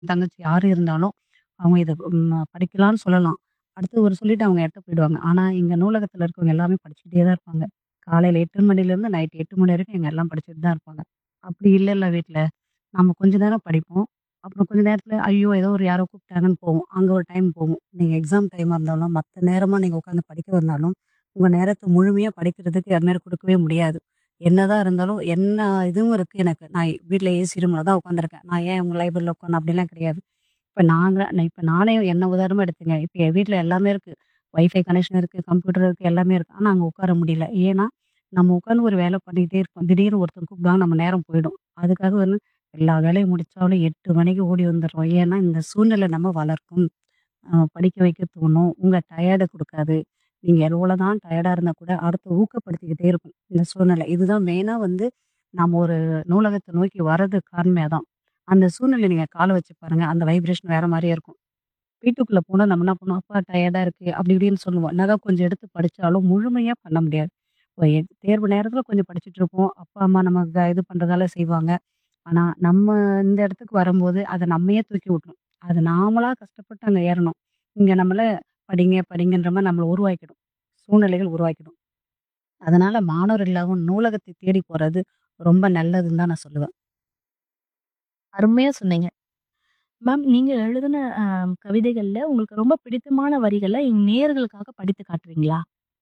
தங்கச்சி யாரு இருந்தாலும், அவங்க இத ம் படிக்கலான்னு சொல்லலாம். அடுத்து ஒரு சொல்லிட்டு அவங்க இடத்த போயிடுவாங்க. ஆனா, எங்க நூலகத்துல இருக்கவங்க எல்லாமே படிச்சுக்கிட்டே தான் இருப்பாங்க. காலையில 8 மணிலேருந்து நைட் 8 மணி வரைக்கும் இங்க எல்லாம் படிச்சுட்டு தான் இருப்பாங்க. அப்படி இல்லல்ல வீட்ல. நம்ம கொஞ்ச நேரம் படிப்போம். அப்புறம் கொஞ்ச நேரத்துல ஐயோ! ஏதோ ஒரு யாரோ கூப்பிட்டாங்கன்னு போவோம். அங்க ஒரு டைம் போகும். நீங்க எக்ஸாம் டைமா இருந்தாலும், மத்த நேரமா நீங்க உட்காந்து படிக்க வந்தாலும், உங்க நேரத்த முழுமையா படிக்கிறதுக்கு அது மாரி குடுக்கவே முடியாது. என்னதான் இருந்தாலும், என்ன இதுவும் இருக்கு எனக்கு. நான் வீட்ல ஏசி ரூம்ல தான் உட்காந்துருக்கேன். நான் ஏன் உங்க லைப்ரரில உட்காரணும் அப்படிலாம் கிடையாது. இப்ப நாங்க நான் இப்ப நானே என்ன உதாரணமா எடுத்துங்க. இப்ப என் வீட்ல எல்லாமே இருக்கு. வைஃபை கனெக்ஷன் இருக்கு, கம்ப்யூட்டர் இருக்கு, எல்லாமே இருக்கு. ஆனா அங்க உட்கார முடியல. ஏன்னா, நம்ம உட்காந்து ஒரு வேலை பண்ணிக்கிட்டே இருப்போம். திடீர்னு ஒருத்தங்க கூப்பிடுவாங்க, நம்ம நேரம் போயிடும். அதுக்காக வந்து எல்லா வேலையும் முடிச்சாலும் 8 மணிக்கு ஓடி வந்துர்றோம். ஏன்னா, இந்த சூழ்நிலை நம்ம வளர்க்கும். அ படிக்க வைக்க தோணும். உங்க டயர்ட குடுக்காது. நீங்க எவ்வளோதான் டயர்டா இருந்தா கூட அடுத்து ஊக்கப்படுத்திக்கிட்டே இருக்கும். இந்த சூழ்நிலை. இதுதான் மெயினா வந்து நம்ம ஒரு நூலகத்த நோக்கி வர்றதுக்கு காரணமே அதான். அந்த சூழ்நிலை நீங்க கால வச்சு பாருங்க. அந்த வைப்ரேஷன் வேற மாரியே இருக்கும். வீட்டுக்குள்ள போனா நம்ம என்ன பண்ணுவோம், அப்பா டயர்டா இருக்கு அப்படி இப்படின்னு சொல்லுவோம். என்னதான் கொஞ்சம் எடுத்து படிச்சாலும் முழுமையா பண்ண முடியாது. இப்ப எ தேர்வு நேரத்துல கொஞ்சம் படிச்சுட்டு இருப்போம். அப்பா, அம்மா நமக்கு இது பண்றதால செய்வாங்க. ஆனா, நம்ம இந்த இடத்துக்கு வரும்போது அத நம்மயே தூக்கி விட்டுரும். அது நாமளா கஷ்டப்பட்டு அங்க ஏறணும். இங்க நம்மள படிங்க, படிங்கன்ற மாரி நம்மள உருவாக்கிடும். சூழ்நிலைகள் உருவாக்கிடும். அதனால மாணவர்கள் எல்லாரும் நூலகத்தை தேடி போறது ரொம்ப நல்லதுன்னு தான் நான் சொல்லுவேன். அருமையா சொன்னீங்க. மேம் நீங்க எழுதின அ கவிதைகள்ல உங்களுக்கு ரொம்ப பிடித்தமான வரிகள எங்க நேயர்களுக்காக படித்து காட்டுறீங்களா?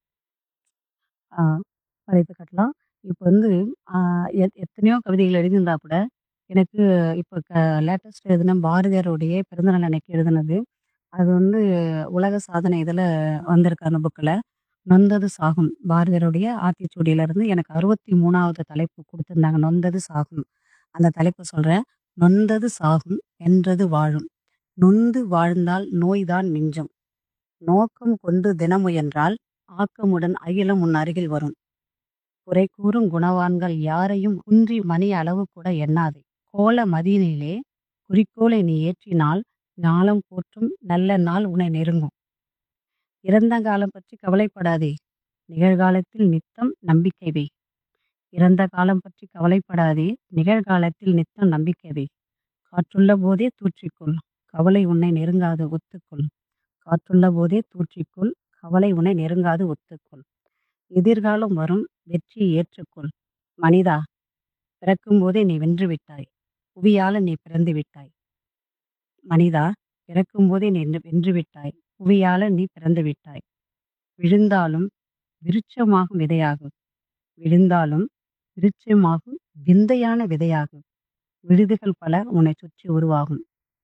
ஆ படித்து காட்டலாம். இப்ப வந்து ஆ எத் எத்தனையோ கவிதைகள் எழுதியிருந்தா கூட, எனக்கு இப்ப க லேட்டஸ்ட் எழுதின பாரதியாருடைய பிறந்தநாள் அன்னைக்கு எழுதினது. அது வந்து உலக சாதனை இதுல வந்திருக்கு அந்த புக்ல. "நொந்தது சாகும்" பாரதியாருடைய ஆத்திச்சூடியிலருந்து எனக்கு 63வது தலைப்பு குடுத்திருந்தாங்க. "நொந்தது சாகும்." அந்த தலைப்பு சொல்றேன். "நொந்தது சாகும் என்றது வாழும். நொந்து வாழ்ந்தால் நோய்தான் மிஞ்சும். நோக்கம் கொண்டு தினமுயன்றால் ஆக்கமுடன் அகிலம் உன் அருகில் வரும். குறை கூறும் குணவான்கள் யாரையும் குன்றி மணி அளவு கூட எண்ணாதே. கோல மதியினிலே குறிக்கோளை நீ ஏற்றினால் ஞாலம் போற்றும் நல்ல நாள் உன்னை நெருங்கும். இறந்த காலம் பற்றி கவலைப்படாதே. நிகழ்காலத்தில் நித்தம் நம்பிக்கை வை. இறந்த காலம் பற்றி கவலைப்படாதே. நிகழ்காலத்தில் நித்தம் நம்பிக்கை வை. காற்றுள்ள போதே தூற்றிக்கொள். கவலை உன்னை நெருங்காது ஒத்துக்கொள். காற்றுள்ள போதே தூற்றிக்கொள். கவலை உன்னை நெருங்காது ஒத்துக்கொள். எதிர்காலம் வரும் வெற்றியை ஏற்றுக்கொள். மனிதா! பிறக்கும்போதே நீ வென்று விட்டாய். புவியாள நீ பிறந்து விட்டாய். மனிதா! பிறக்கும்போதே நீ வென்று விட்டாய். புவியாள நீ பிறந்து விட்டாய். விழுந்தாலும் விருட்சமாகும் விதையாகு. விழுந்தாலும் விருட்சமாகும் விந்தையான விதையாகு. விழுதுகள் பல உன்னைச் சுற்றி உருவாகும்.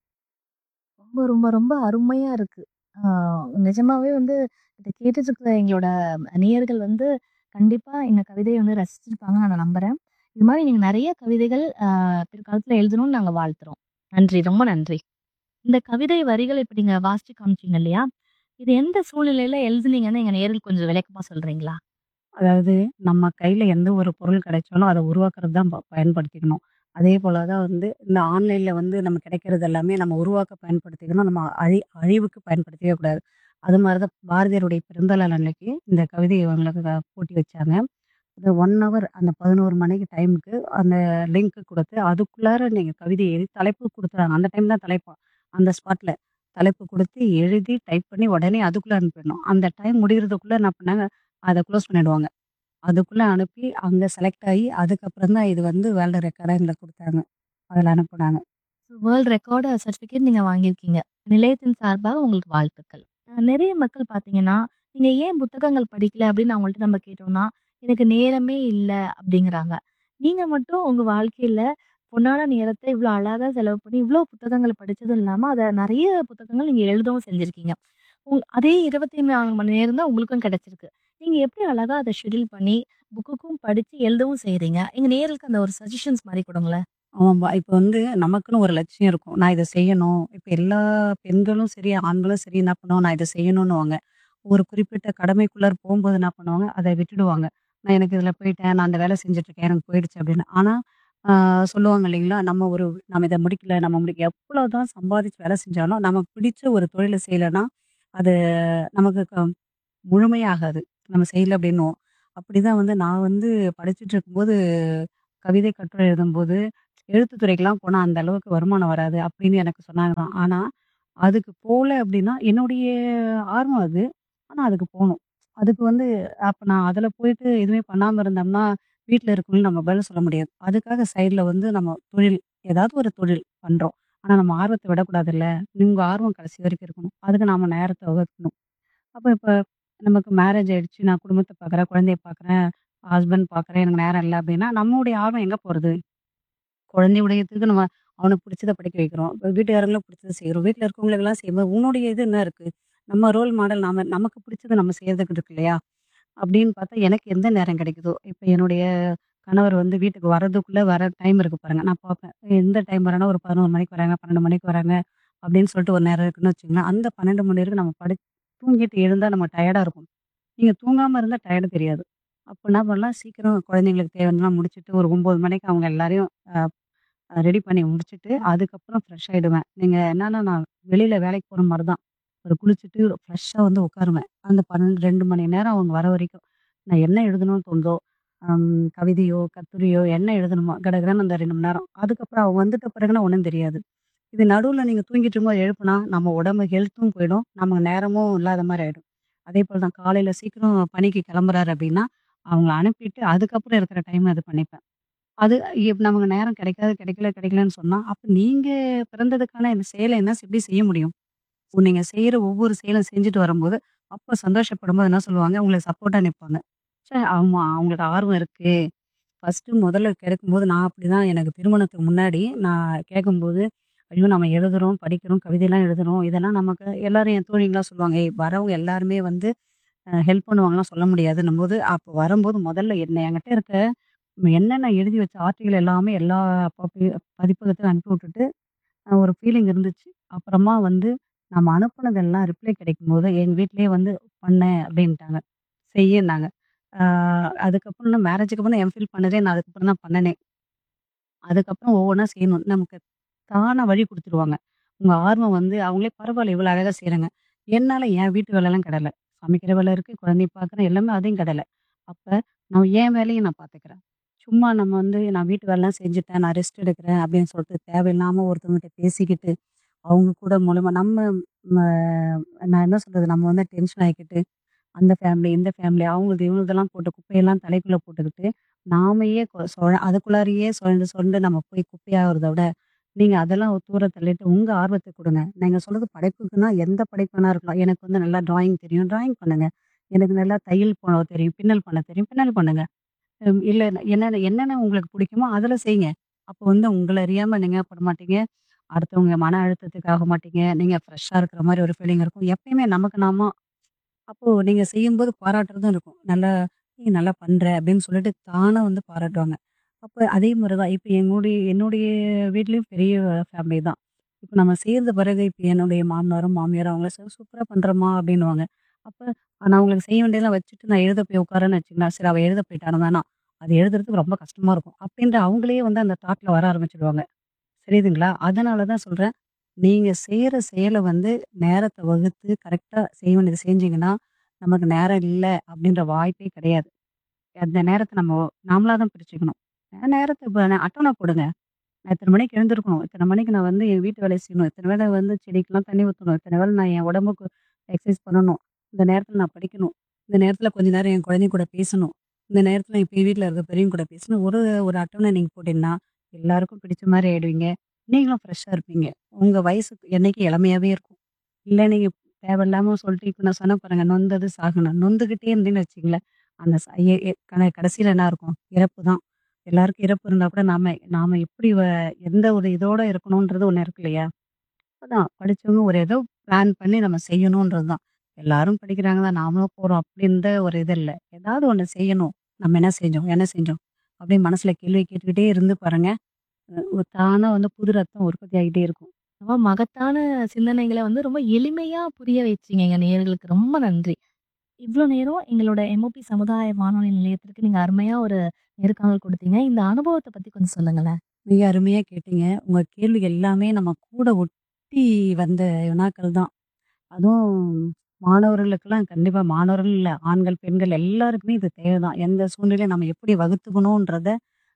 ரொம்ப, ரொம்ப, ரொம்ப அருமையா இருக்கு. ஆ நிஜமாவே வந்து இத கேட்டுட்டு இருக்கிற எங்களோட நேயர்கள் வந்து கண்டிப்பா எங்க கவிதைய வந்து ரசிச்சிருப்பாங்கன்னு நான் நம்புறேன். இது மாரி நீங்க நெறைய கவிதைகள் அ பிற்காலத்துல எழுதணும்னு நாங்க வாழ்த்துறோம். நன்றி. ரொம்ப நன்றி. இந்த கவிதை வரிகள் இப்ப நீங்க வாசிச்சு காமிச்சீங்க இல்லையா? இது எந்த சூழ்நிலையில எழுதுனீங்கன்னு எங்க நேயர்களுக்கு கொஞ்சம் விளக்கமா சொல்றீங்களா? அதாவது நம்ம கையில எந்த ஒரு பொருள் கிடைச்சாலும் அத உருவாக்குறது தான் ப பயன்படுத்திக்கணும். அதே போல தான் வந்து இந்த ஆன்லைன்ல வந்து நம்ம கிடைக்கிறது எல்லாமே நம்ம உருவாக்க பயன்படுத்திக்கணும். நம்ம அழி அழிவுக்கு பயன்படுத்திக்கவே கூடாது. அது மாரி தான் பாரதியாருடைய பிறந்தநாள் அன்னைக்கு இந்த கவிதை அவங்களுக்கு போட்டி வச்சாங்க. அது 1 ஹவர் அந்த 11 மணிக்கு டைமுக்கு அந்த லிங்க் குடுத்து, அதுக்குள்ளார நீங்க கவிதை எழுதி தலைப்பு குடுத்துறாங்க. அந்த டைம் தான் தலைப்பா. அந்த ஸ்பாட்ல தலைப்பு குடுத்து எழுதி டைப் பண்ணி உடனே அதுக்குள்ள அனுப்பிடணும். அந்த டைம் முடியறதுக்குள்ள என்ன பண்ணாங்க, அத குளோஸ் பண்ணிடுவாங்க. அதுக்குள்ள அனுப்பி அங்க செலக்ட் ஆயி அதுக்கப்புறம் தான் இது வந்து வேர்ல்டு ரெக்கார்டா எங்களுக்கு குடுத்தாங்க. அதுல அனுப்புனாங்க. வேர்ல்ட் ரெக்கார்ட் சர்டிஃபிகேட் நீங்க வாங்கியிருக்கீங்க. நிலையத்தின் சார்பாக உங்களுக்கு வாழ்த்துக்கள். அ நெறைய மக்கள் பார்த்தீங்கன்னா, நீங்க ஏன் புத்தகங்கள் படிக்கல அப்படின்னு அவங்கள்ட்ட நம்ம கேட்டோம்னா, எனக்கு நேரமே இல்ல அப்படிங்கிறாங்க. நீங்க மட்டும் உங்க வாழ்க்கையில பொன்னான நேரத்த இவ்ளோ அழகா செலவு பண்ணி, இவ்ளோ புத்தகங்கள் படிச்சதும் இல்லாம, அத நெறைய புத்தகங்கள் நீங்க எழுதவும் செஞ்சிருக்கீங்க. உங் அதே 24 மணி நேரம் தான் உங்களுக்கும் கிடைச்சிருக்கு. நீங்க எப்படி அழகா அத ஷெட்யூல் பண்ணி, புக்குக்கும் படிச்சு எழுதவும் செய்றீங்க? எங்க நேயர்களுக்கு அந்த ஒரு சஜஷன்ஸ் மாரி குடுங்களேன். ஆமாம்பா. இப்ப வந்து நமக்குன்னு ஒரு லட்சியம் இருக்கும். நான் இத செய்யணும். இப்ப எல்லா பெண்களும் சரி, ஆண்களும் சரி என்ன பண்ணுவாங்க, நான் இத செய்யணுன்னுவாங்க. ஒரு குறிப்பிட்ட கடமைக்குள்ளார போம்போது என்ன பண்ணுவாங்க, அத விட்டுடுவாங்க. நான் எனக்கு இதுல போயிட்டேன். நான் அந்த வேலை செஞ்சுட்டு இருக்கேன். எனக்கு போயிடுச்சு அப்படின்னு. ஆனா, ஆ சொல்லுவாங்க இல்லைங்களா? நம்ம ஒரு நம்ம இத முடிக்கல, நம்ம முடிக்க எவ்வளோதான் சம்பாதிச்சு வேலை செஞ்சாலும், நமக்கு பிடிச்ச ஒரு தொழில செய்யலன்னா, அது நமக்கு க முழுமையாகாது. நம்ம செய்யல அப்படின்னுவோம். அப்படிதான் வந்து நான் வந்து படிச்சுட்டு இருக்கும்போது, கவிதை கட்டுரை எழுதும்போது எழுத்து துறைக்கெல்லாம் போனா அந்த அளவுக்கு வருமானம் வராது அப்படின்னு எனக்கு சொன்னாங்க தான். ஆனா, அதுக்கு போல அப்படின்னா என்னுடைய ஆர்வம் அது. ஆனா அதுக்கு போணும். அதுக்கு வந்து அப்ப நான் அதுல போயிட்டு எதுவுமே பண்ணாம இருந்தோம்னா, வீட்ல இருக்கவங்களுக்கு நம்ம பதில் சொல்ல முடியாது. அதுக்காக சைட்ல வந்து நம்ம தொழில் ஏதாவது ஒரு தொழில் பண்றோம். ஆனா நம்ம ஆர்வத்த விடக்கூடாதுல்ல. உங்க ஆர்வம் கடைசி வரைக்கும் இருக்கணும். அதுக்கு நாம நேரத்த ஒதுக்கணும். அப்ப இப்ப நமக்கு மேரேஜ் ஆயிடுச்சு. நான் குடும்பத்த பார்க்குறேன், குழந்தைய பார்க்குறேன், ஹஸ்பண்ட் பார்க்குறேன். எனக்கு நேரம் இல்ல அப்படின்னா, நம்மளுடைய ஆர்வம் எங்க போறது? குழந்தையுடையதுக்கு நம்ம அவனுக்கு பிடிச்சத படிக்க வைக்கிறோம். இப்ப வீட்டுக்காரங்களுக்கு பிடிச்சத செய்றோம். வீட்ல இருக்கவங்களுக்கெல்லாம் செய்யும்போது, உன்னுடைய இது என்ன இருக்கு? நம்ம ரோல் மாடல் நாம நமக்கு பிடிச்சத நம்ம செய்றதுக்கு இருக்கு இல்லையா? அப்படின்னு பார்த்தா எனக்கு எந்த நேரம் கிடைக்குதோ, இப்ப என்னுடைய கணவர் வந்து வீட்டுக்கு வரதுக்குள்ள வர டைம் இருக்கு பாருங்க. நான் பார்ப்பேன். எந்த டைம் வரான்னா ஒரு 11 மணிக்கு வராங்க, 12 மணிக்கு வராங்க அப்படின்னு சொல்லிட்டு ஒரு நேரம் இருக்குன்னு வச்சுக்கங்களேன். அந்த 12 மணி வரைக்கும் நம்ம படு தூங்கிட்டு எழுந்தா நம்ம டயர்டா இருக்கும். நீங்க தூங்காம இருந்தா டயர்டு தெரியாது. அப்ப என்ன பண்ணலாம், சீக்கிரம் குழந்தைங்களுக்கு தேவையானதெல்லாம் முடிச்சுட்டு ஒரு 9 மணிக்கு அவங்க எல்லாரையும் அ ரெடி பண்ணி முடிச்சுட்டு, அதுக்கப்புறம் ஃப்ரெஷ் ஆயிடுவேன். நீங்க என்னன்னா நான் வெளியில வேலைக்கு போற மாரி தான். ஒரு குளிச்சுட்டு ஃப்ரெஷ்ஷா வந்து உட்காருவேன். அந்த 12, 2 மணி நேரம் அவங்க வர வரைக்கும். நான் என்ன எழுதணும்னு தோணுதோ, அம் கவிதையோ, கட்டுரையோ என்ன எழுதணுமோ கடகடன்னு அந்த 2 மணி நேரம். அதுக்கப்புறம் அவங்க வந்துட்ட பிறகுனா ஒண்ணும் தெரியாது. இது நடுவுல நீங்க தூங்கிட்டு இருக்கும்போது எழுப்புனா, நம்ம உடம்பு ஹெல்த்தும் போயிடும். நமக்கு நேரமும் இல்லாத மாரி ஆயிடும். அதேபோல தான் காலையில சீக்கிரம் பணிக்கு கிளம்புறாரு அப்படின்னா, அவங்கள அனுப்பிட்டு அதுக்கப்புறம் இருக்கிற டைம் அது பண்ணிப்பேன். அது இப் நமக்கு நேரம் கிடைக்காது, கிடைக்கல, கிடைக்கலன்னு சொன்னா, அப்ப நீங்க பிறந்ததுக்கான இந்த செயல என்ன எப்படி செய்ய முடியும்? நீங்க செய்ற ஒவ்வொரு செயலும் செஞ்சுட்டு வரும்போது, அப்ப சந்தோஷப்படும்போது என்ன சொல்லுவாங்க, உங்களுக்கு சப்போர்ட்டா நிப்பாங்க. ச்சே! ஆமா அவங்களுக்கு ஆர்வம் இருக்கு. ஃபர்ஸ்ட்டு முதல்ல கிடைக்கும்போது நான் அப்படிதான் எனக்கு திருமணத்துக்கு முன்னாடி நான் கேட்கும்போது, ஐயோ! நம்ம எழுதுறோம், படிக்கிறோம், கவிதைலாம் எழுதுறோம். இதெல்லாம் நமக்கு எல்லாரும் என் தோழிங்கலாம் சொல்லுவாங்க, ஏய் வரவங்க எல்லாருமே வந்து அ ஹெல்ப் பண்ணுவாங்கலாம் சொல்ல முடியாதுன்னும்போது, அப்போ வரும்போது முதல்ல என்ன என்கிட்ட இருக்க என்னென்ன எழுதி வச்ச ஆர்டிகிள் எல்லாமே எல்லா பப்பி பதிப்பகத்தையும் அனுப்பி விட்டுட்டு, அ ஒரு ஃபீலிங் இருந்துச்சு. அப்புறமா வந்து நம்ம அனுப்புனதெல்லாம் ரிப்ளை கிடைக்கும்போது, எங்க வீட்லயே வந்து பண்ணேன் அப்படின்ட்டாங்க. செய்யின்னாங்க. ஆ அதுக்கப்புறம் நான் மேரேஜுக்கு அப்புறம் எம்ஃபில் பண்ணதே நான் அதுக்கப்புறம் தான் பண்ணனே. அதுக்கப்புறம் ஒவ்வொன்னா செய்யணும். நமக்கு தானா வழி குடுத்துருவாங்க. உங்க ஆர்வம் வந்து அவங்களே பரவாயில்ல இவ்வளோ அழகா செய்றாங்க. என்னால என் வீட்டு வேலைலாம் கெடல. சமைக்கிற வேலை இருக்கு, குழந்தைய பார்க்குறேன், எல்லாமே அதையும் கெடல. அப்ப நான் என் வேலைய நான் பார்த்துக்கிறேன். சும்மா நம்ம வந்து நான் வீட்டு வேலைலாம் செஞ்சுட்டேன், நான் ரெஸ்ட் எடுக்கிறேன் அப்படின்னு சொல்லிட்டு தேவையில்லாம ஒருத்தவங்ககிட்ட பேசிக்கிட்டு, அவங்க கூட மூலமா நம்ம ம நான் என்ன சொல்றது, நம்ம வந்து டென்ஷன் ஆயிக்கிட்டு, அந்த ஃபேமிலி, இந்த ஃபேமிலி அவங்களுது இவங்களுதெல்லாம் போட்டு குப்பையெல்லாம் தலைக்குள்ள போட்டுக்கிட்டு, நாமயே கொ சொழ அதுக்குள்ளாரையே சுழண்டு சுழண்டு நம்ம போய் குப்பையாகுறத விட, நீங்க அதெல்லாம் தூர தள்ளிட்டு உங்க ஆர்வத்த குடுங்க. நீங்க சொல்றது படைப்புக்குன்னா எந்த படைப்பு வேணா இருக்கலாம். எனக்கு வந்து நல்லா ட்ராயிங் தெரியும், ட்ராயிங் பண்ணுங்க. எனக்கு நல்லா தையல் போட தெரியும், பின்னல் பண்ண தெரியும், பின்னல் பண்ணுங்க. ம் இல்ல என்னென்ன என்னென்ன உங்களுக்கு பிடிக்குமோ அதில செய்யுங்க. அப்போ வந்து உங்கள அறியாம நீங்க பட மாட்டீங்க. அடுத்தவங்க மன அழுத்தத்துக்கு ஆக மாட்டீங்க. நீங்க ஃப்ரெஷ்ஷா இருக்கிற மாரி ஒரு ஃபீலிங் இருக்கும். எப்பயுமே நமக்கு நாம அப்போ நீங்க செய்யும்போது பாராட்டுறதும் இருக்கும். நல்லா "நீ நல்லா பண்ற" அப்படின்னு சொல்லிட்டு தானா வந்து பாராட்டுவாங்க. அப்ப அதே மாரி தான் இப்ப என்னுடைய என்னுடைய வீட்லயும் பெரிய ஃபேமிலி தான். இப்ப நம்ம செய்த பிறகு இப்ப என்னுடைய மாமனாரும், மாமியாரும் அவங்கள "ச சூப்பரா பண்றம்மா" அப்படின்னுவாங்க. அப்ப நான் அவங்களுக்கு செய்ய வேண்டியதெல்லாம் வச்சுட்டு நான் எழுத போய் உட்கார்றேன்னு வச்சுக்கங்களேன், சரி அவ எழுத போயிட்டான்னு வேணாம். அது எழுதுறதுக்கு ரொம்ப கஷ்டமா இருக்கும். அப்படின்ற அவங்களே வந்து அந்த தாட்ல வர ஆரம்பிச்சுடுவாங்க. புரியுதுங்களா? அதனால தான் சொல்றேன். நீங்க செய்ற செயல வந்து நேரத்த வகுத்து கரெக்ட்டா செய்ய வேண்டியத செஞ்சீங்கன்னா, நமக்கு நேரம் இல்ல அப்படின்ற வாய்ப்பே கிடையாது. அந்த நேரத்த நம்ம நாமளா தான் பிரிச்சுக்கணும். அ நேரத்த இப்ப அட்டவணை போடுங்க. நான் இத்தன மணிக்கு எழுந்திருக்கணும். இத்தன மணிக்கு நான் வந்து என் வீட்டு வேலைய செய்யணும். இத்தன வேள வந்து செடிக்கெல்லாம் தண்ணி ஊத்தணும். இத்தன வேள நான் என் உடம்புக்கு எக்சர்சைஸ் பண்ணணும். இந்த நேரத்தில நான் படிக்கணும். இந்த நேரத்தில கொஞ்ச நேரம் என் குழந்தை கூட பேசணும். இந்த நேரத்தில இப்ப வீட்ல இருக்க பெரியவங்க கூட பேசணும். ஒரு ஒரு அட்டவணை நீங்க போட்டீங்கன்னா, எல்லாருக்கும் பிடிச்ச மாரி ஆயிடுவீங்க. நீங்களும் ஃப்ரெஷ்ஷா இருப்பீங்க. உங்க வயசுக்கு என்னைக்கும் இளமையாவே இருக்கும். இல்ல நீங்க தேவையில்லாம சொல்லிட்டு இப்ப நான் சொன்னேன் பாருங்க, நொந்தது சாகணும். நொந்துகிட்டே இருந்தீங்கன்னு வச்சுக்கங்களேன், அந்த ச எ எ கட கடைசியில என்ன இருக்கும்? இறப்பு தான். எல்லாருக்கும் இறப்பு இருந்தா கூட நாம நாம எப்படி வ எந்த ஒரு இதோட இருக்கணும்ன்றது ஒண்ணு இருக்கு இல்லையா? அதான் படிச்சவங்க ஒரு ஏதோ பிளான் பண்ணி நம்ம செய்யணுன்றது தான். எல்லாரும் படிக்கிறாங்க தான், நாமளும் போறோம் அப்படின்ற ஒரு இது இல்ல. ஏதாவது ஒண்ணு செய்யணும். நம்ம என்ன செஞ்சோம்? என்ன செஞ்சோம்? அப்படின்னு மனசுல கேள்வி கேட்டுக்கிட்டே இருந்து பாருங்க. அ தானா வந்து புது ரத்தம் உற்பத்தி ஆகிட்டே இருக்கும். ரொம்ப மகத்தான சிந்தனைகள வந்து ரொம்ப எளிமையா புரிய வச்சீங்க எங்க நேயர்களுக்கு. ரொம்ப நன்றி. இவ்ளோ நேரம் எங்களோட எம்ஓபி சமுதாய வானொலி நிலையத்திற்கு நீங்க அருமையா ஒரு நேர்காணல் குடுத்தீங்க. இந்த அனுபவத்த பத்தி கொஞ்சம் சொல்லுங்களேன். மிக அருமையா கேட்டீங்க. உங்க கேள்வி எல்லாமே நம்ம கூட ஒட்டி வந்த வினாக்கள் தான். அதுவும் மாணவர்களுக்கெல்லாம் கண்டிப்பா மாணவர்கள் இல்ல, ஆண்கள், பெண்கள் எல்லாருக்குமே இது தேவைதான். எந்த சூழ்நிலையில நம்ம எப்படி வகுத்துக்கணுன்றத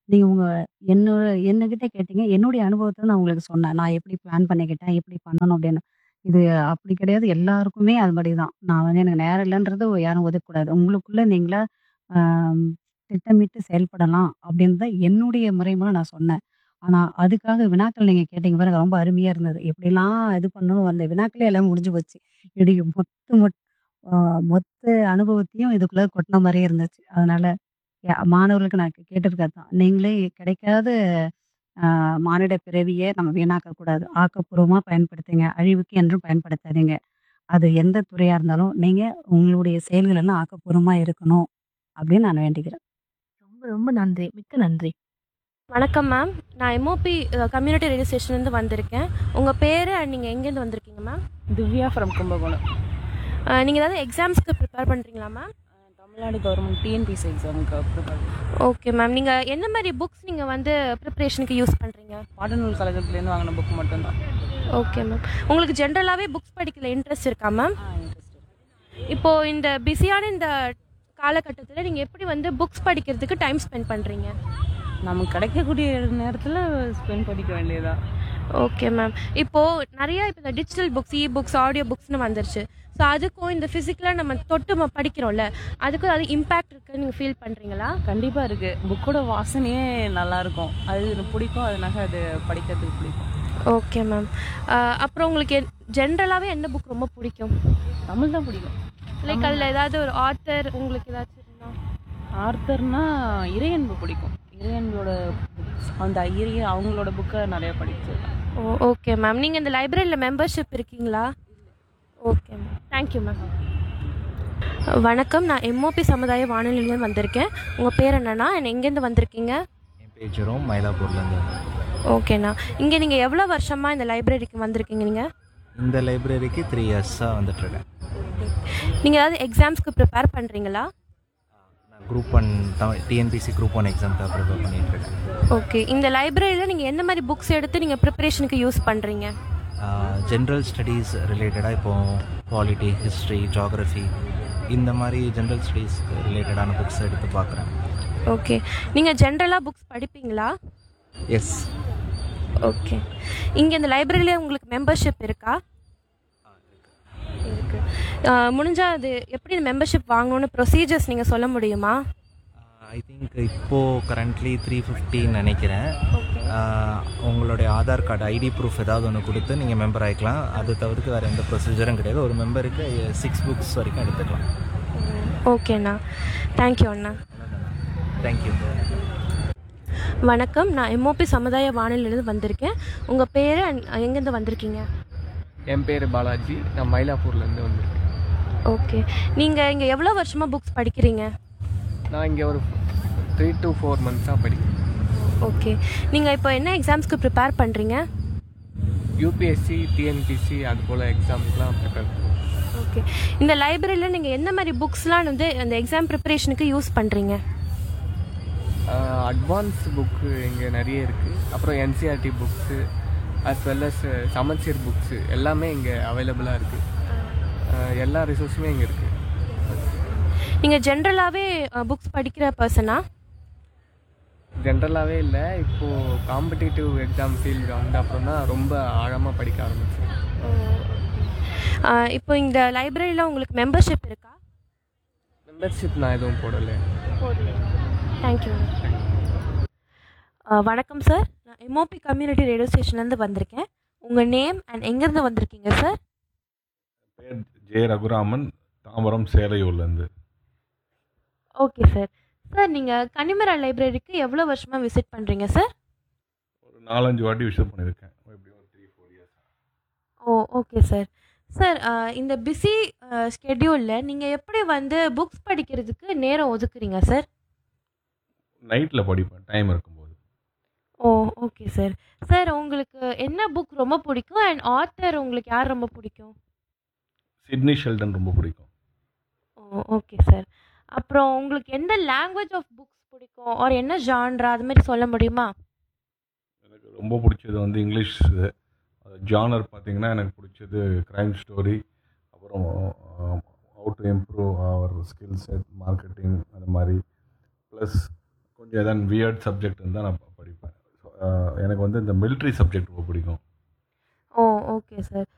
நீங்க உங்க என்னோட என்னகிட்ட கேட்டீங்க. என்னுடைய அனுபவத்த நான் உங்களுக்கு சொன்னேன். நான் எப்படி பிளான் பண்ணிக்கிட்டேன், எப்படி பண்ணணும் அப்படின்னு. இது அப்படி கிடையாது. எல்லாருக்குமே அதுபடி தான். நான் வந்து எனக்கு நேரம் இல்லன்றது யாரும் ஒதுக்கக்கூடாது. உங்களுக்குள்ள நீங்களா அ திட்டமிட்டு செயல்படலாம் அப்படின்னு தான் என்னுடைய முறைமுறை நான் சொன்னேன். ஆனா, அதுக்காக வினாக்கள் நீங்க கேட்டீங்க பாருங்க, ரொம்ப அருமையா இருந்தது. எப்படிலாம் இது பண்ணணும் அந்த வினாக்களே எல்லாம் முடிஞ்சு போச்சு. இப்படி மொத்த மொத் அ மொத்த அனுபவத்தையும் இதுக்குள்ள கொட்டுன மாரியே இருந்துச்சு. அதனால ய மாணவர்களுக்கு நான் கேட்டிருக்கிறது தான். நீங்களே கிடைக்காத அ மானிட பிறவிய நம்ம வீணாக்கக் கூடாது. ஆக்கப்பூர்வமா பயன்படுத்துங்க. அழிவுக்கு என்றும் பயன்படுத்தாதீங்க. அது எந்த துறையா இருந்தாலும் நீங்க உங்களுடைய செயல்கள் எல்லாம் ஆக்கப்பூர்வமா இருக்கணும் அப்படின்னு நான் வேண்டிக்கிறேன். ரொம்ப ரொம்ப நன்றி. மிக்க நன்றி. வணக்கம் மேம். நான் எம்ஓபி அ கம்யூனிட்டி ரேடியோ ஸ்டேஷன்லேருந்து வந்திருக்கேன். உங்க பேரு அண்ட் நீங்க எங்கேருந்து வந்திருக்கீங்க மேம்? திவ்யா ஃப்ரம் கும்பகோணம். அ நீங்க ஏதாவது எக்ஸாம்ஸ்க்கு ப்ரிப்பேர் பண்றீங்களா மேம்? தமிழ்நாடு கவர்மெண்ட் டிஎன்பிஎஸ்சி எக்ஸாமுக்கு ப்ரிப்பேர் ஓகே மேம். நீங்க என்ன மாரி புக்ஸ் நீங்க வந்து ப்ரிப்பரேஷனுக்கு யூஸ் பண்றீங்க? பாடநூல் கழகத்துலேருந்து வாங்கின புக் மட்டும்தான் ஓகே மேம். உங்களுக்கு ஜென்ரலாவே புக்ஸ் படிக்கல இன்ட்ரெஸ்ட் இருக்கா மேம்? ஆ இன்ட்ரெஸ்ட் இப்போ இந்த பிஸியான இந்த காலகட்டத்துல நீங்க எப்படி வந்து புக்ஸ் படிக்கிறதுக்கு டைம் ஸ்பெண்ட் பண்றீங்க? நமக்கு கிடைக்கக்கூடிய நேரத்தில் ஸ்பெண்ட் பண்ணிக்க வேண்டியதா ஓகே மேம். இப்போ நெறைய இப்போ இந்த digital books, e books, audio புக்ஸ்னு வந்துருச்சு. ஸோ அதுக்கும் இந்த ஃபிசிக்கலா நம்ம தொட்டு நம்ம படிக்கிறோம்ல, அதுக்கும் அது இம்பாக்ட் இருக்குன்னு நீங்க ஃபீல் பண்றீங்களா? கண்டிப்பாக இருக்குது புக்கோட வாசனையே நல்லா இருக்கும் அது எனக்கு பிடிக்கும் அதனால அது படிக்கிறதுக்கு பிடிக்கும் ஓகே மேம். அ அப்புறம் உங்களுக்கு என் ஜென்ரலாவே எந்த புக் ரொம்ப பிடிக்கும்? தமிழ் தான் பிடிக்கும் லைக் அதில் ஏதாவது ஒரு ஆத்தர் உங்களுக்கு ஏதாச்சும் இருந்தா? ஆர்த்தர்னா இறையன்பு பிடிக்கும் இறையன்போட books, அந்த இறைய அவங்களோட புக்கை நிறைய படிச்சிருக்கேன் ஓ ஓகே மேம். நீங்க இந்த லைப்ரரியில் மெம்பர்ஷிப் இருக்கீங்களா? Okay ma'am. Thank you ma'am. வணக்கம். நான் எம்ஓபி சமுதாய வானொலியிலேருந்து வந்திருக்கேன். உங்க பேர் என்னண்ணா? அண்ட் எங்கேருந்து வந்திருக்கீங்க? என் பேர் ஜெரோம் மயிலாப்பூர்லேருந்து ஓகேண்ணா. இங்கே நீங்க எவ்வளோ வருஷமா இந்த லைப்ரரிக்கு வந்திருக்கீங்க நீங்க? இந்த லைப்ரரிக்கு த்ரீ இயர்ஸாக வந்துட்டுருக்கேன் நீங்க ஏதாவது எக்ஸாம்ஸ்க்கு ப்ரிப்பேர் பண்றீங்களா? நான் group one TNPSC group one எக்ஸாமுக்காக ப்ரிப்பேர் பண்ணிகிட்ருக்கேன் ஓகே. இந்த லைப்ரரியில் நீங்க எந்த மாதிரி புக்ஸ் எடுத்து நீங்க ப்ரிப்பரேஷனுக்கு யூஸ் பண்றீங்க? ஜென்ரல் ஸ்டடீஸ் ரிலேட்டடாக இப்போது பாலிட்டி ஹிஸ்ட்ரி ஜாகிரஃபி இந்த மாதிரி ஜென்ரல் ஸ்டடீஸ்க்கு ரிலேட்டடான புக்ஸ் எடுத்து பார்க்குறேன் ஓகே. நீங்க ஜென்ரலாக புக்ஸ் படிப்பீங்களா? Yes okay. இங்க இந்த லைப்ரரியில உங்களுக்கு மெம்பர்ஷிப் இருக்கா? இருக்கு. அ முடிஞ்சா அது எப்படி இந்த மெம்பர்ஷிப் வாங்கணும்னு ப்ரொசீஜர்ஸ் நீங்க சொல்ல முடியுமா? ஐ திங்க் இப்போது கரண்ட்லி த்ரீ ஃபிஃப்டின்னு நினைக்கிறேன் ஓகே. ஆஹ் உங்களுடைய ஆதார் கார்டு ஐடி ப்ரூஃப் ஏதாவது ஒன்று கொடுத்து நீங்கள் மெம்பர் ஆகிக்கலாம் அது தவிர்த்து வேறு எந்த ப்ரொசீஜரும் கிடையாது ஒரு மெம்பருக்கு சிக்ஸ் புக்ஸ் வரைக்கும் எடுத்துக்கலாம் ஓகேண்ணா. தேங்க்யூ அண்ணா. தேங்க்யூ வணக்கம். நான் எம்ஓபி சமுதாய வானொலியிலேருந்து வந்திருக்கேன். உங்க பேரு அண்ட் எங்கேருந்து வந்திருக்கீங்க? என் பேர் பாலாஜி நான் மயிலாப்பூர்லேருந்து வந்திருக்கேன் ஓகே. நீங்க இங்க எவ்வளோ வருஷமா புக்ஸ் படிக்கிறீங்க? நான் இங்கே ஒரு த்ரீ டு ஃபோர் மந்த்ஸாக படிக்கிறேன் ஓகே. நீங்க இப்போ என்ன எக்ஸாம்ஸ்க்கு ப்ரிப்பேர் பண்றீங்க? யூபிஎஸ்சி டிஎன்பிசி அது போல் எக்ஸாமுக்குலாம் ப்ரிப்பேர் பண்ணுவேன் ஓகே. இந்த லைப்ரரியில் நீங்க என்ன மாதிரி புக்ஸ்லாம் வந்து அந்த எக்ஸாம் ப்ரிப்பரேஷனுக்கு யூஸ் பண்றீங்க? அட்வான்ஸ் புக்கு இங்கே நிறைய இருக்குது அப்புறம் NCERT books as well as சமச்சீர் புக்ஸு எல்லாமே இங்கே அவைலபிளாக இருக்குது எல்லா ரிசோர்ஸுமே இங்கே இருக்குது நீங்க ஜென்ரலாவே புக்ஸ் படிக்கிற பர்சனா? ஜென்ரலாகவே இல்லை இப்போது காம்படிட்டிவ் எக்ஸாம் ஃபீல்டு வந்த அப்புறம் தான் ரொம்ப ஆழமாக படிக்க ஆரம்பிச்சேன் ஆ, இப்போ இந்த லைப்ரரியில் உங்களுக்கு மெம்பர்ஷிப் இருக்கா? மெம்பர்ஷிப் நான் எதுவும் போடலை தேங்க்யூ வணக்கம் சார் நான் எம்ஓபி கம்யூனிட்டி ரேடியோ ஸ்டேஷன்லேருந்து வந்திருக்கேன் உங்கள் நேம் அண்ட் எங்கேருந்து வந்திருக்கீங்க சார் பேர் ஜே ரகுராமன் தாம்பரம் சேலையூர்லேருந்து ஓகே சார் சார் நீங்கள் கன்னிமரா லைப்ரரிக்கு எவ்வளோ வருஷமாக விசிட் பண்ணுறீங்க சார் ஒரு நாலஞ்சு வாட்டி விசிட் பண்ணியிருக்கேன் எப்படி ஒரு three four years oh okay sir sir இந்த பிஸி ஸ்கெடியூலில் நீங்கள் எப்படி வந்து புக்ஸ் படிக்கிறதுக்கு நேரம் ஒதுக்குறீங்க சார் நைட்டில் படிப்பேன் டைம் இருக்கும்போது ஓ ஓகே சார் சார் உங்களுக்கு என்ன புக் ரொம்ப பிடிக்கும் அண்ட் ஆத்தர் உங்களுக்கு யார் ரொம்ப பிடிக்கும் சிட்னி ஷெல்டன் ரொம்ப பிடிக்கும் ஓ ஓகே சார் அப்புறம் உங்களுக்கு எந்த லாங்குவேஜ் ஆஃப் புக்ஸ் பிடிக்கும் ஆர் என்ன ஜான்ரா அது மாதிரி சொல்ல முடியுமா எனக்கு ரொம்ப பிடிச்சது வந்து இங்கிலீஷ் இது ஜானர் பார்த்தீங்கன்னா எனக்கு பிடிச்சது க்ரைம் ஸ்டோரி அப்புறம் how to improve our skill set marketing அந்த மாதிரி ப்ளஸ் கொஞ்சம் எதாவது வியர்ட் சப்ஜெக்ட் இருந்தால் நான் ப- படிப்பேன் So, அஹ், எனக்கு வந்து இந்த மிலிட்ரி சப்ஜெக்ட் ரொம்ப பிடிக்கும் ஓ ஓகே சார்